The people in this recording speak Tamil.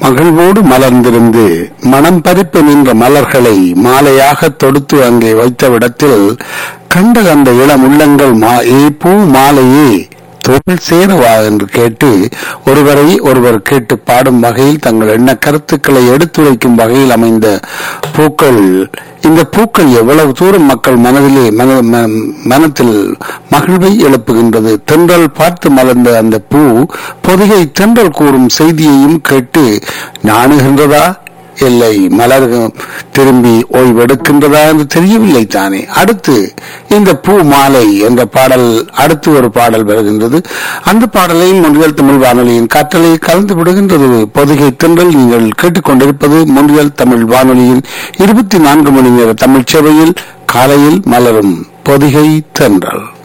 மகிழ்வோடு மலர்ந்திருந்து மனம் பறிப்பு நின்ற மலர்களை மாலையாக தொடுத்து அங்கே வைத்த விடத்தில் கண்ட கண்ட இளம் உள்ளங்கள் மா ஏ பூ மாலையே தோல் சேரவா என்று கேட்டு ஒருவரை ஒருவர் கேட்டு பாடும் வகையில் தங்கள் எண்ண கருத்துக்களை எடுத்துரைக்கும் வகையில் அமைந்த பூக்கள் இந்த பூக்கள் எவ்வளவு தூரம் மக்கள் மனதிலே மன- ம- மனத்தில் மகிழ்வை எழுப்புகின்றது தென்றல் பார்த்து மலர்ந்த அந்த பூ பொதிகை தென்றல் கூறும் செய்தியையும் கேட்டு நாணுகின்றதா இல்லை மலர் திரும்பி ஓய்வெடுக்கின்றதா என்று தெரியவில்லை தானே அடுத்து இந்த பூ மாலை என்ற பாடல் அடுத்து ஒரு பாடல் வருகின்றது அந்த பாடலையும் முன்றியல் தமிழ் வானொலியின் காற்றலை கலந்து விடுகின்றது பொதிகை தென்றல் நீங்கள் கேட்டுக்கொண்டிருப்பது முன்றியல் தமிழ் வானொலியின் இருபத்தி நான்கு மணி நேர தமிழ் சேவையில் காலையில் மலரும் பொதிகை தென்றல்